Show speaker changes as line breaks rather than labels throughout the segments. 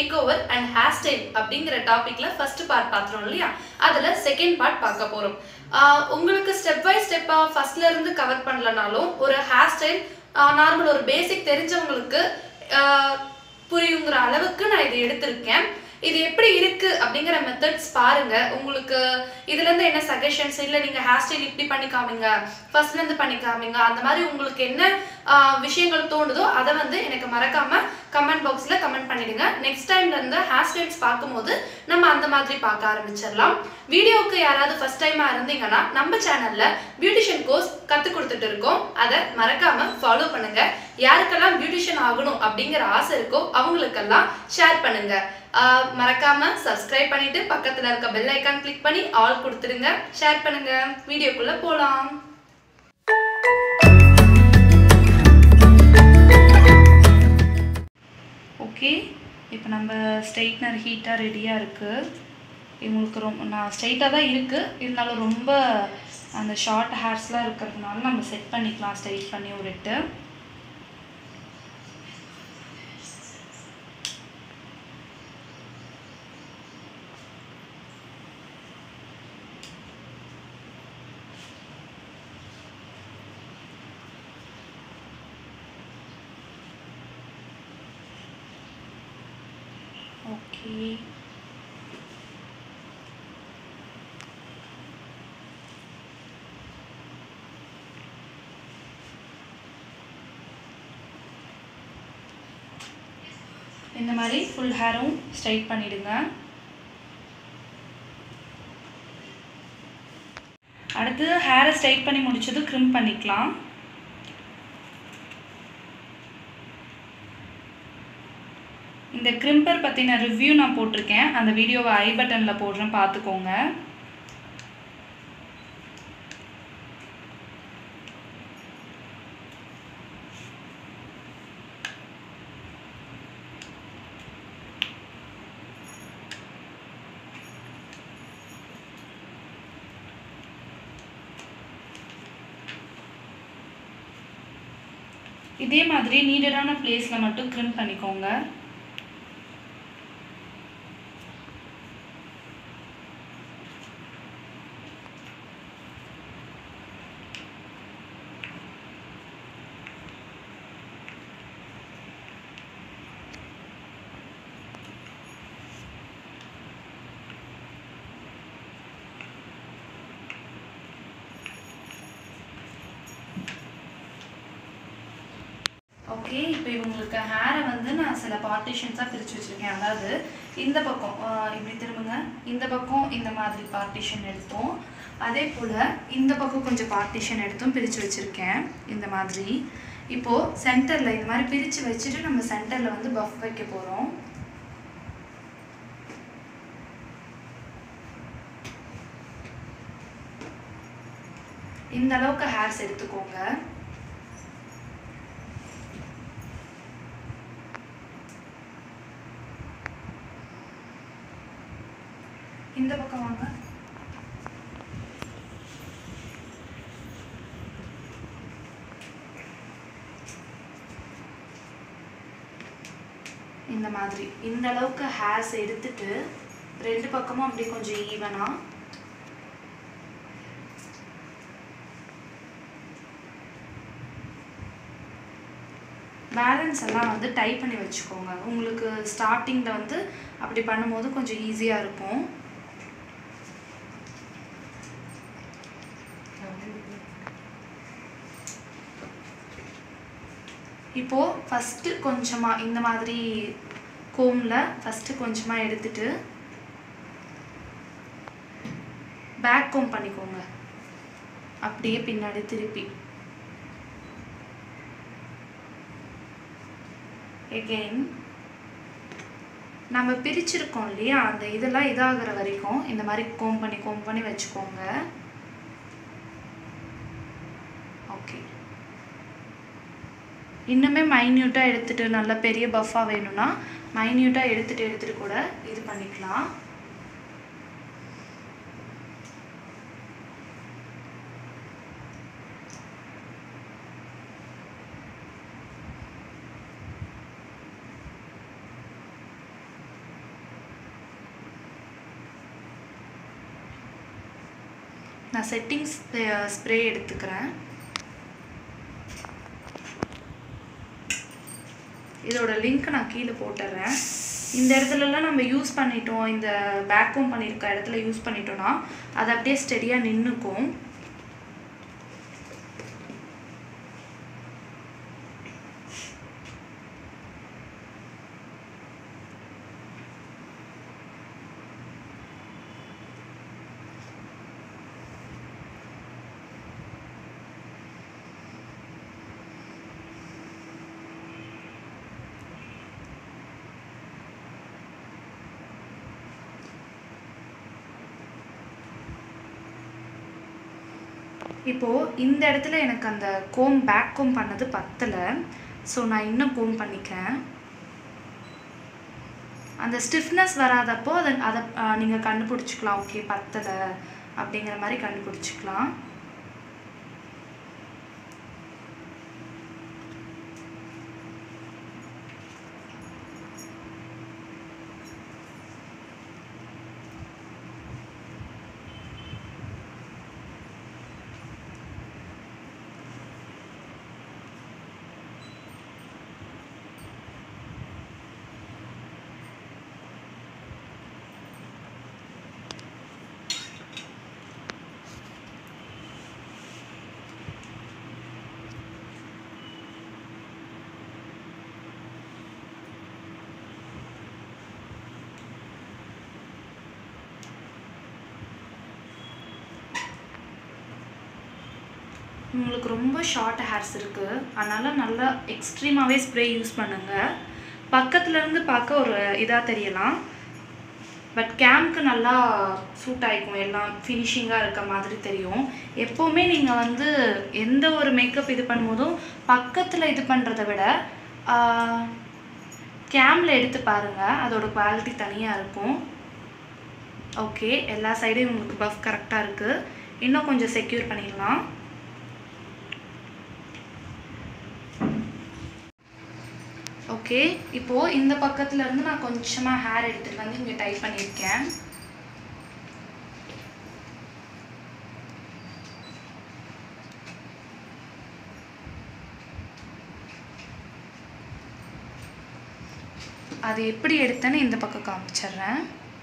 make makeover and hairstyle அப்படிங்கிற டாபிக்ல first part பார்த்துறோம் இல்லையா அதுல செகண்ட் பார்ட் பார்க்க போறோம் ஆஹ் உங்களுக்கு ஸ்டெப் பை ஸ்டெப்பா ஃபர்ஸ்ட்ல இருந்து கவர் பண்ணலனாலும் ஒரு ஹேர் ஸ்டைல் நார்மல் ஒரு பேசிக் தெரிஞ்சவங்களுக்கு ஆஹ் புரியுங்கிற அளவுக்கு நான் இதை எடுத்திருக்கேன் இது எப்படி இருக்கு அப்படிங்கிற மெத்தட்ஸ் பாருங்க உங்களுக்கு இதுல இருந்து என்ன சஜஷன்ஸ் இல்ல நீங்க ஹேர் ஸ்டைல் இப்படி பண்ணி காமிங்க ஃபர்ஸ்ட்ல இருந்து பண்ணி காமிங்க அந்த மாதிரி உங்களுக்கு என்ன ஆஹ், விஷயங்கள் தோணுதோ அதை வந்து எனக்கு மறக்காம கமெண்ட் பாக்ஸ்ல கமெண்ட் பண்ணிடுங்க நெக்ஸ்ட் டைம்ல இருந்து ஹேர் ஸ்டைல்ஸ் பார்க்கும்போது நம்ம அந்த மாதிரி பார்க்க ஆரம்பிச்சிடலாம் வீடியோவுக்கு யாராவது ஃபர்ஸ்ட் டைமா இருந்தீங்கன்னா நம்ம சேனல்ல பியூட்டிஷியன் கோர்ஸ் கத்து கொடுத்துட்டு இருக்கோம் அதை மறக்காம ஃபாலோ பண்ணுங்க யாருக்கெல்லாம் பியூட்டிஷியன் ஆகணும் அப்படிங்கிற ஆசை இருக்கோ அவங்களுக்கெல்லாம் ஷேர் பண்ணுங்க ஆஹ் மறக்காம சப்ஸ்கிரைப் பண்ணிட்டு பக்கத்துல இருக்க பெல் ஐக்கான் கிளிக் பண்ணி ஆல் கொடுத்துடுங்க ஷேர் பண்ணுங்க வீடியோக்குள்ள போலாம் ஓகே இப்போ நம்ம ஸ்ட்ரைட்னர் ஹீட்டாக ரெடியாக இருக்குது இவங்களுக்கு ரொம்ப நான் ஸ்ட்ரைட்டாக தான் இருக்குது இருந்தாலும் ரொம்ப அந்த ஷார்ட் ஹேர்ஸ்லாம் இருக்கிறதுனால நம்ம செட் பண்ணிக்கலாம் ஸ்ட்ரைட் பண்ணி விட்டுட்டு ஓகே இந்த மாதிரி ஃபுல் ஹேரும் ஸ்ட்ரைட் பண்ணிடுங்க அடுத்து ஹேரை ஸ்ட்ரைட் பண்ணி முடிச்சது க்ரிம் பண்ணிக்கலாம் இந்த கிரிம்பர் பற்றின ரிவ்யூ நான் போட்டிருக்கேன் அந்த வீடியோவை ஐ பட்டனில் போடுறேன் பார்த்துக்கோங்க இதே மாதிரி நீடடான பிளேஸில் மட்டும் க்ரிம் பண்ணிக்கோங்க ஓகே இப்போ இவங்களுக்கு ஹேரை வந்து நான் சில பார்ட்டிஷன்ஸாக பிரித்து வச்சுருக்கேன் அதாவது இந்த பக்கம் ஆஹ் இப்படி திரும்புங்க இந்த பக்கம் இந்த மாதிரி பார்ட்டிஷன் எடுத்தோம் அதே போல் இந்த பக்கம் கொஞ்சம் பார்ட்டிஷன் எடுத்தும் பிரித்து வச்சுருக்கேன் இந்த மாதிரி இப்போது சென்டரில் இந்த மாதிரி பிரித்து வச்சுட்டு நம்ம சென்டரில் வந்து பஃப் வைக்க போகிறோம் இந்த அளவுக்கு ஹேர்ஸ் எடுத்துக்கோங்க இந்த பக்கம் வாங்க இந்த மாதிரி இந்த அளவுக்கு ஹேர்ஸ் எடுத்துட்டு ரெண்டு பக்கமும் அப்படியே கொஞ்சம் ஈவனா பேலன்ஸ் எல்லாம் வந்து டைப் பண்ணி வச்சுக்கோங்க உங்களுக்கு ஸ்டார்டிங்கில் வந்து அப்படி பண்ணும்போது கொஞ்சம் ஈஸியாக இருக்கும் இப்போது ஃபஸ்ட்டு கொஞ்சமாக இந்த மாதிரி கோமில் ஃபஸ்ட்டு கொஞ்சமாக எடுத்துட்டு பேக் கோம் பண்ணிக்கோங்க அப்படியே பின்னாடி திருப்பி எகெயின் நம்ம பிரிச்சிருக்கோம் இல்லையா அந்த இதெல்லாம் இதாகிற வரைக்கும் இந்த மாதிரி கோம் பண்ணி கோம் பண்ணி வச்சுக்கோங்க ஓகே இன்னுமே மைன்யூட்டாக எடுத்துகிட்டு நல்ல பெரிய பஃப்பாக வேணும்னா மைன்யூட்டாக எடுத்துகிட்டு எடுத்துகிட்டு கூட இது பண்ணிக்கலாம் நான் செட்டிங்ஸ் ஸ்ப்ரே எடுத்துக்கிறேன் இதோட லிங்க் நான் கீழே போட்டுறேன் இந்த இடத்துலலாம் நம்ம யூஸ் பண்ணிட்டோம் இந்த பேக்கும் பண்ணியிருக்க இடத்துல யூஸ் பண்ணிட்டோம்னா அது அப்படியே ஸ்டெடியாக நின்றுக்கும் இப்போது இந்த இடத்துல எனக்கு அந்த கோம் பேக் கோம் பண்ணது பத்தலை ஸோ நான் இன்னும் கோம் பண்ணிக்கிறேன் அந்த ஸ்டிஃப்னஸ் வராதப்போ அதை அதை நீங்கள் கண்டுபிடிச்சிக்கலாம் ஓகே பத்தலை அப்படிங்கிற மாதிரி கண்டுபிடிச்சிக்கலாம் உங்களுக்கு ரொம்ப ஷார்ட் ஹேர்ஸ் இருக்குது அதனால் நல்லா எக்ஸ்ட்ரீமாகவே ஸ்ப்ரே யூஸ் பண்ணுங்கள் பக்கத்துலேருந்து பார்க்க ஒரு இதாக தெரியலாம் பட் கேம்க்கு நல்லா சூட் ஆகிக்கும் எல்லாம் ஃபினிஷிங்காக இருக்க மாதிரி தெரியும் எப்போவுமே நீங்கள் வந்து எந்த ஒரு மேக்கப் இது பண்ணும்போதும் பக்கத்தில் இது பண்ணுறத விட கேமில் எடுத்து பாருங்கள் அதோட குவாலிட்டி தனியாக இருக்கும் ஓகே எல்லா சைடும் உங்களுக்கு பஃப் கரெக்டாக இருக்குது இன்னும் கொஞ்சம் செக்யூர் பண்ணிடலாம் ஓகே இப்போது இந்த பக்கத்துல இருந்து நான் கொஞ்சமாக ஹேர் எடுத்துகிட்டு வந்து இங்கே டைப் பண்ணியிருக்கேன் அது எப்படி எடுத்தேன்னு இந்த பக்கம் காமிச்சிடுறேன்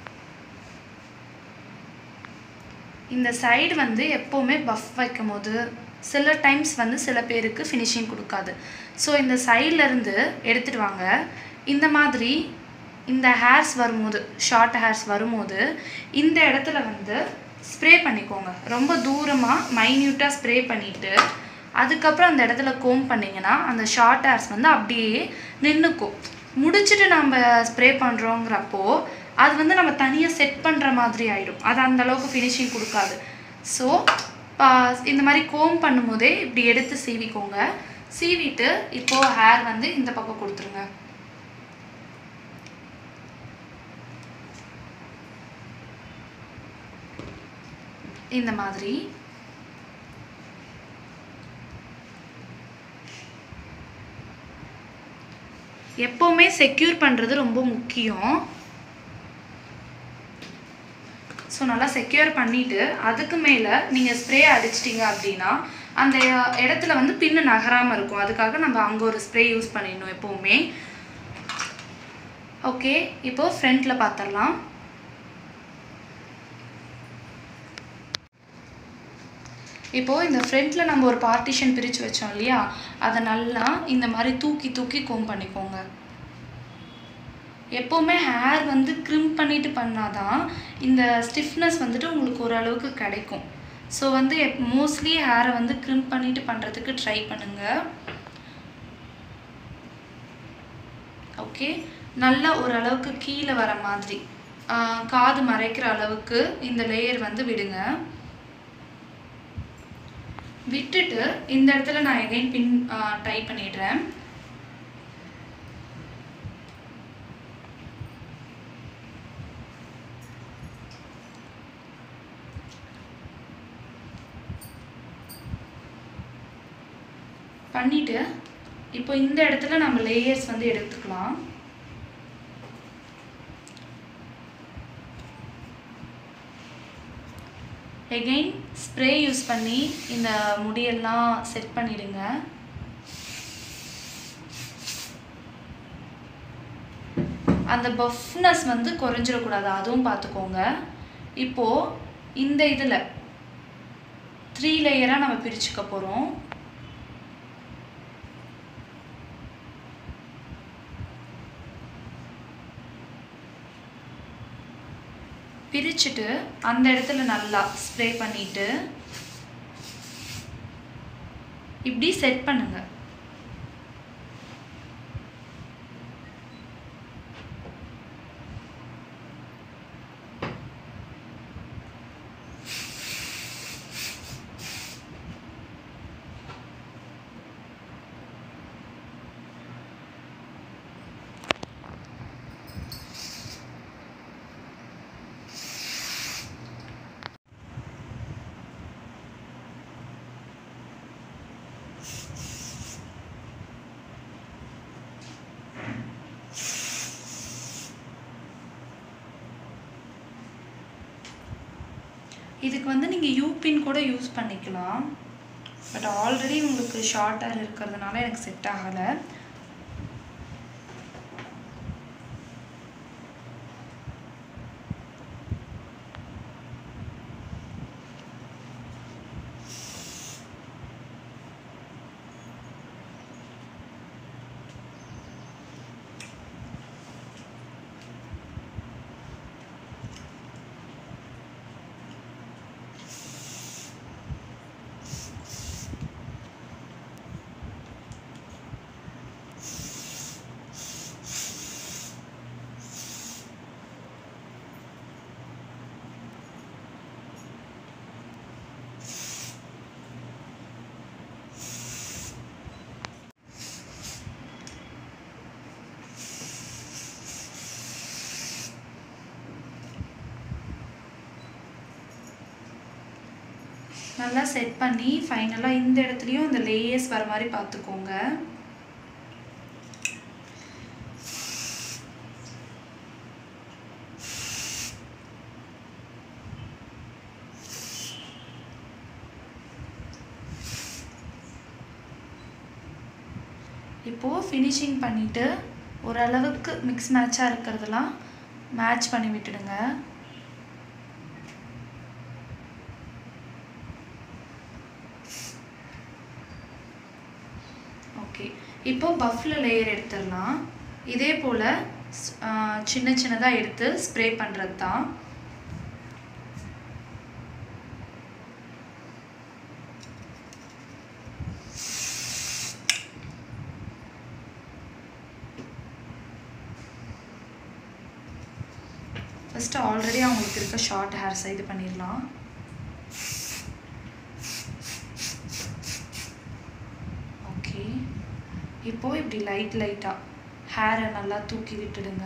இந்த சைடு வந்து எப்போவுமே பஃப் வைக்கும் போது சில டைம்ஸ் வந்து சில பேருக்கு ஃபினிஷிங் கொடுக்காது ஸோ இந்த சைட்லேருந்து எடுத்துகிட்டு வாங்க இந்த மாதிரி இந்த ஹேர்ஸ் வரும்போது ஷார்ட் ஹேர்ஸ் வரும்போது இந்த இடத்துல வந்து ஸ்ப்ரே பண்ணிக்கோங்க ரொம்ப தூரமாக மைன்யூட்டாக ஸ்ப்ரே பண்ணிவிட்டு அதுக்கப்புறம் அந்த இடத்துல கோம் பண்ணிங்கன்னா அந்த ஷார்ட் ஹேர்ஸ் வந்து அப்படியே நின்றுக்கும் முடிச்சுட்டு நம்ம ஸ்ப்ரே பண்ணுறோங்கிறப்போ அது வந்து நம்ம தனியாக செட் பண்ணுற மாதிரி ஆகிடும் அது அந்த அளவுக்கு ஃபினிஷிங் கொடுக்காது ஸோ இந்த மாதிரி கோம் பண்ணும்போதே இப்படி எடுத்து சீவிக்கோங்க சீவிட்டு இப்போது ஹேர் வந்து இந்த பக்கம் கொடுத்துருங்க இந்த மாதிரி எப்போவுமே செக்யூர் பண்ணுறது ரொம்ப முக்கியம் ஸோ நல்லா செக்யூர் பண்ணிவிட்டு அதுக்கு மேலே நீங்கள் ஸ்ப்ரே அடிச்சிட்டிங்க அப்படின்னா அந்த இடத்துல வந்து பின்னு நகராமல் இருக்கும் அதுக்காக நம்ம அங்கே ஒரு ஸ்ப்ரே யூஸ் பண்ணிடணும் எப்போவுமே ஓகே இப்போது ஃப்ரண்ட்டில் பார்த்துடலாம் இப்போது இந்த ஃப்ரண்ட்டில் நம்ம ஒரு பார்ட்டிஷன் பிரித்து வச்சோம் இல்லையா அதை நல்லா இந்த மாதிரி தூக்கி தூக்கி கோம் பண்ணிக்கோங்க எப்போவுமே ஹேர் வந்து க்ரிம் பண்ணிட்டு பண்ணாதான் இந்த ஸ்டிஃப்னஸ் வந்துட்டு உங்களுக்கு ஓரளவுக்கு கிடைக்கும் ஸோ வந்து மோஸ்ட்லி ஹேரை வந்து க்ரிம் பண்ணிட்டு பண்ணுறதுக்கு ட்ரை பண்ணுங்கள் ஓகே நல்லா ஓரளவுக்கு கீழே வர மாதிரி காது மறைக்கிற அளவுக்கு இந்த லேயர் வந்து விடுங்க விட்டுட்டு இந்த இடத்துல நான் எகைன் பின் டை பண்ணிடுறேன் பண்ணிட்டு இப்போ இந்த இடத்துல நம்ம லேயர்ஸ் வந்து எடுத்துக்கலாம் எகெயின் ஸ்ப்ரே யூஸ் பண்ணி இந்த முடியெல்லாம் செட் பண்ணிடுங்க அந்த பஃப்னஸ் வந்து குறைஞ்சிடக்கூடாது அதுவும் பார்த்துக்கோங்க இப்போது இந்த இதில் த்ரீ லேயராக நம்ம பிரிச்சுக்க போகிறோம் பிரிச்சுட்டு அந்த இடத்துல நல்லா ஸ்ப்ரே பண்ணிட்டு இப்படி செட் பண்ணுங்க இதுக்கு வந்து நீங்கள் யூபின் கூட யூஸ் பண்ணிக்கலாம் பட் ஆல்ரெடி உங்களுக்கு ஷார்ட் ஹேர் இருக்கிறதுனால எனக்கு செட் ஆகலை நல்லா செட் பண்ணி ஃபைனலாக இந்த இடத்துலையும் இந்த லேயர்ஸ் வர மாதிரி பார்த்துக்கோங்க இப்போது ஃபினிஷிங் பண்ணிவிட்டு ஓரளவுக்கு மிக்ஸ் மேட்சாக இருக்கிறதெல்லாம் மேட்ச் பண்ணி விட்டுடுங்க ஓகே இப்போ பஃப்பில் லேயர் எடுத்துடலாம் இதே போல் சின்ன சின்னதாக எடுத்து ஸ்ப்ரே பண்ணுறது தான் ஃபஸ்ட்டு ஆல்ரெடி அவங்களுக்கு இருக்க ஷார்ட் ஹேர்ஸை இது பண்ணிடலாம் ஓகே இப்போது இப்படி லைட் லைட்டாக ஹேரை நல்லா தூக்கி விட்டுடுங்க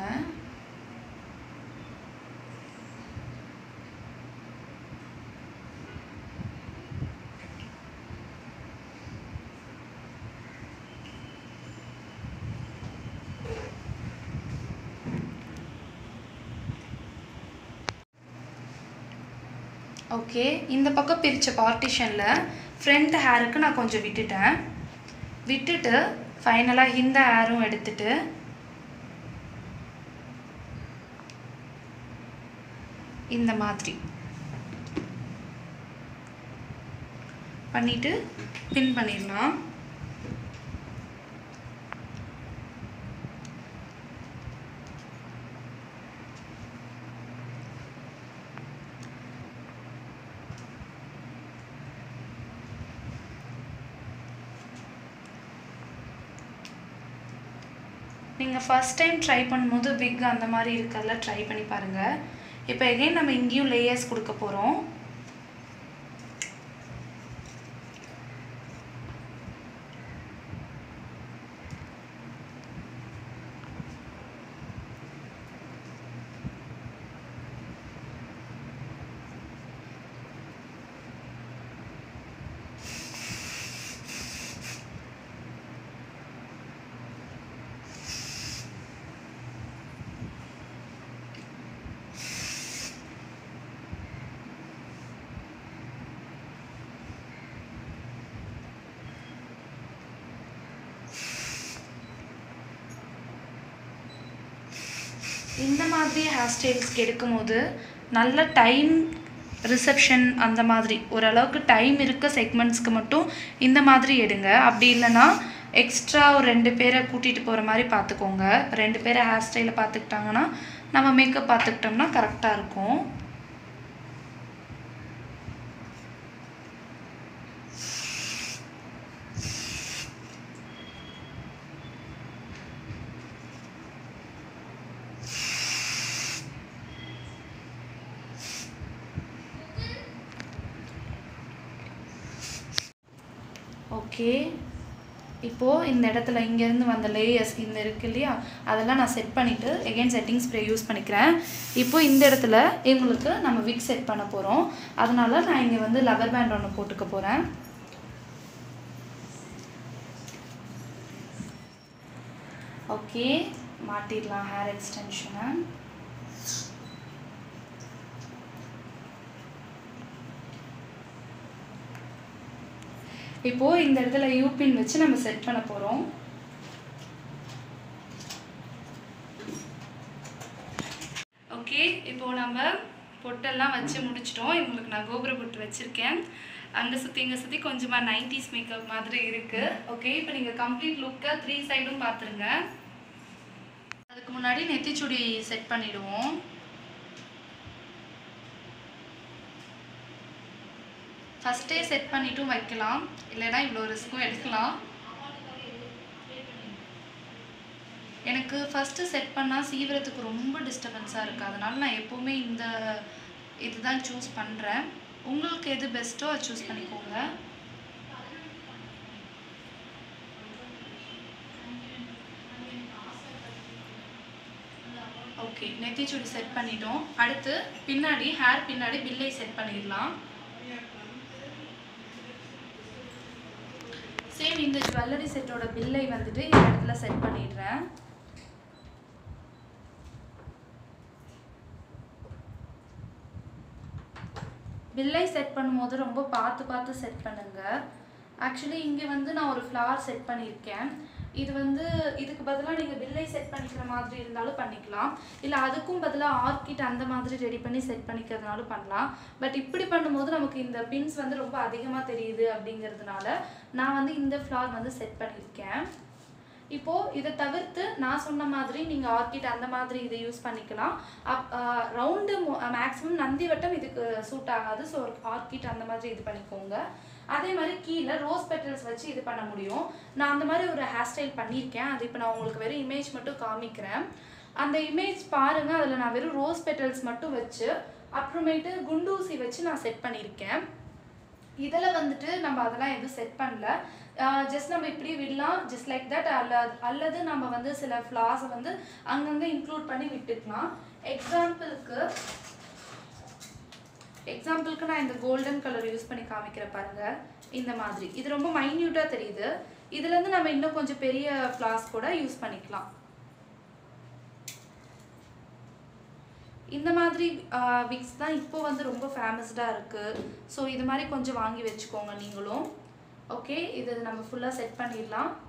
ஓகே இந்த பக்கம் பிரித்த பார்ட்டிஷனில் ஃப்ரண்ட் ஹேருக்கு நான் கொஞ்சம் விட்டுட்டேன் விட்டுட்டு ஃபைனலாக இந்த ஹேரும் எடுத்துட்டு இந்த மாதிரி பண்ணிட்டு பின் பண்ணிடலாம் நீங்கள் ஃபஸ்ட் டைம் ட்ரை பண்ணும்போது பிக் அந்த மாதிரி இருக்கிறதுல ட்ரை பண்ணி பாருங்கள் இப்போ எகைன் நம்ம இங்கேயும் லேயர்ஸ் கொடுக்க போகிறோம் இந்த மாதிரி ஹேர் ஸ்டைல்ஸ்க்கு எடுக்கும்போது நல்ல டைம் ரிசப்ஷன் அந்த மாதிரி ஓரளவுக்கு டைம் இருக்க செக்மெண்ட்ஸ்க்கு மட்டும் இந்த மாதிரி எடுங்க அப்படி இல்லைன்னா எக்ஸ்ட்ரா ஒரு ரெண்டு பேரை கூட்டிகிட்டு போகிற மாதிரி பார்த்துக்கோங்க ரெண்டு பேரை ஹேர் ஸ்டைலை பார்த்துக்கிட்டாங்கன்னா நம்ம மேக்கப் பார்த்துக்கிட்டோம்னா கரெக்டாக இருக்கும் ஓகே இப்போது இந்த இடத்துல இங்கேருந்து வந்த லேயர்ஸ் இந்த இருக்கு இல்லையா அதெல்லாம் நான் செட் பண்ணிவிட்டு எகைன் செட்டிங் ஸ்ப்ரே யூஸ் பண்ணிக்கிறேன் இப்போ இந்த இடத்துல எங்களுக்கு நம்ம விக் செட் பண்ண போகிறோம் அதனால நான் இங்கே வந்து லவர் பேண்ட் ஒன்று போட்டுக்க போகிறேன் ஓகே மாட்டிடலாம் ஹேர் எக்ஸ்டென்ஷனை இப்போது இந்த இடத்துல யூபின் வச்சு நம்ம செட் பண்ண போகிறோம் ஓகே இப்போ நம்ம பொட்டெல்லாம் வச்சு முடிச்சிட்டோம் இவங்களுக்கு நான் கோபுர பொட்டு வச்சுருக்கேன் அங்கே சுற்றி இங்கே சுற்றி கொஞ்சமாக நைன்டிஸ் மேக்கப் மாதிரி இருக்குது ஓகே இப்போ நீங்கள் கம்ப்ளீட் லுக்கை த்ரீ சைடும் பார்த்துருங்க அதுக்கு முன்னாடி நெத்திச்சுடி செட் பண்ணிடுவோம் ஃபஸ்ட்டே செட் பண்ணிட்டும் வைக்கலாம் இல்லைன்னா இவ்வளோ ரிஸ்க்கும் எடுக்கலாம் எனக்கு ஃபஸ்ட்டு செட் பண்ணால் சீவிரத்துக்கு ரொம்ப டிஸ்டர்பன்ஸாக இருக்குது அதனால நான் எப்போவுமே இந்த இதுதான் சூஸ் பண்ணுறேன் உங்களுக்கு எது பெஸ்ட்டோ அதை சூஸ் பண்ணிக்கோங்க ஓகே நெத்திச்சுடி செட் பண்ணிட்டோம் அடுத்து பின்னாடி ஹேர் பின்னாடி பில்லை செட் பண்ணிடலாம் சேம் இந்த ஜுவல்லரி செட்டோட பில்லை வந்துட்டு இந்த இடத்துல செட் பண்ணிடுறேன் பில்லை செட் பண்ணும்போது ரொம்ப பார்த்து பார்த்து செட் பண்ணுங்க ஆக்சுவலி இங்கே வந்து நான் ஒரு ஃப்ளார் செட் பண்ணியிருக்கேன் இது வந்து இதுக்கு பதிலாக நீங்கள் பில்லை செட் பண்ணிக்கிற மாதிரி இருந்தாலும் பண்ணிக்கலாம் இல்லை அதுக்கும் பதிலாக ஆர்கிட் அந்த மாதிரி ரெடி பண்ணி செட் பண்ணிக்கிறதுனாலும் பண்ணலாம் பட் இப்படி பண்ணும்போது நமக்கு இந்த பின்ஸ் வந்து ரொம்ப அதிகமாக தெரியுது அப்படிங்கிறதுனால நான் வந்து இந்த ஃப்ளார் வந்து செட் பண்ணியிருக்கேன் இப்போது இதை தவிர்த்து நான் சொன்ன மாதிரி நீங்கள் ஆர்கிட் அந்த மாதிரி இதை யூஸ் பண்ணிக்கலாம் அப் ரவுண்டு மேக்ஸிமம் நந்தி வட்டம் இதுக்கு சூட் ஆகாது ஸோ ஆர்கிட் அந்த மாதிரி இது பண்ணிக்கோங்க அதே மாதிரி கீழே ரோஸ் பெட்டல்ஸ் வச்சு இது பண்ண முடியும் நான் அந்த மாதிரி ஒரு ஹேர் ஸ்டைல் பண்ணியிருக்கேன் அது இப்போ நான் உங்களுக்கு வெறும் இமேஜ் மட்டும் காமிக்கிறேன் அந்த இமேஜ் பாருங்கள் அதில் நான் வெறும் ரோஸ் பெட்டல்ஸ் மட்டும் வச்சு அப்புறமேட்டு குண்டூசி வச்சு நான் செட் பண்ணியிருக்கேன் இதில் வந்துட்டு நம்ம அதெல்லாம் எதுவும் செட் பண்ணல ஜஸ்ட் நம்ம இப்படி விடலாம் ஜஸ்ட் லைக் தட் அல்ல அல்லது நம்ம வந்து சில ஃப்ளாஸை வந்து அங்கங்கே இன்க்ளூட் பண்ணி விட்டுக்கலாம் எக்ஸாம்பிளுக்கு எக்ஸாம்பிளுக்கு நான் இந்த கோல்டன் கலர் யூஸ் பண்ணி காமிக்கிறேன் பாருங்க இந்த மாதிரி இது ரொம்ப மைன்யூட்டாக தெரியுது இதுலேருந்து நம்ம இன்னும் கொஞ்சம் பெரிய ஃப்ளாஸ் கூட யூஸ் பண்ணிக்கலாம் இந்த மாதிரி விக்ஸ் தான் இப்போ வந்து ரொம்ப ஃபேமஸ்டாக இருக்குது ஸோ இது மாதிரி கொஞ்சம் வாங்கி வச்சுக்கோங்க நீங்களும் ஓகே இது நம்ம ஃபுல்லாக செட் பண்ணிடலாம்